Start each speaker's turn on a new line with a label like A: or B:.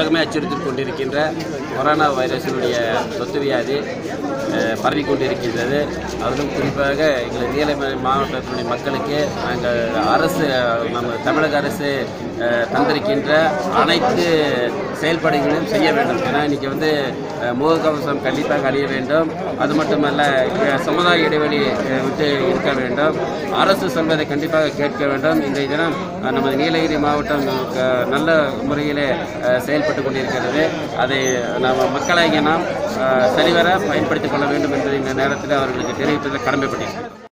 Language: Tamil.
A: உலகமே அச்சுறுத்திக் கொண்டிருக்கின்ற கொரோனா வைரஸினுடைய தொத்து வியாதி அஹ், பரவிக் கொண்டிருக்கின்றது அதிலும் குறிப்பாக எங்கள் நீலகிரி மாவட்டத்தினுடைய மக்களுக்கு நாங்கள் அரசு நம்ம தமிழக அரசு அஹ், தந்திருக்கின்ற அனைத்து செயல்பாடுகளையும் செய்ய வேண்டும் ஏன்னா இன்றைக்கி வந்து அஹ், முகக்கவசம் கண்டிப்பாக அணிய வேண்டும் அது மட்டுமல்ல அஹ், சமுதாய இடைவெளி அஹ், விட்டு இருக்க வேண்டும் அரசு சொல்வதை கண்டிப்பாக கேட்க வேண்டும் இன்றைய தினம் அஹ், நமது நீலகிரி மாவட்டம் அஹ், நல்ல முறையிலே அஹ், செயல்பட்டு கொண்டிருக்கிறது அதை நாம் மக்களாகிய நாம் அஹ், சரிவர பயன்படுத்திக் கொள்ள வேண்டும் என்பதை இந்த நேரத்தில் அவர்களுக்கு தெரிவிப்பதில் கடமைப்பட்டிருக்கிறேன்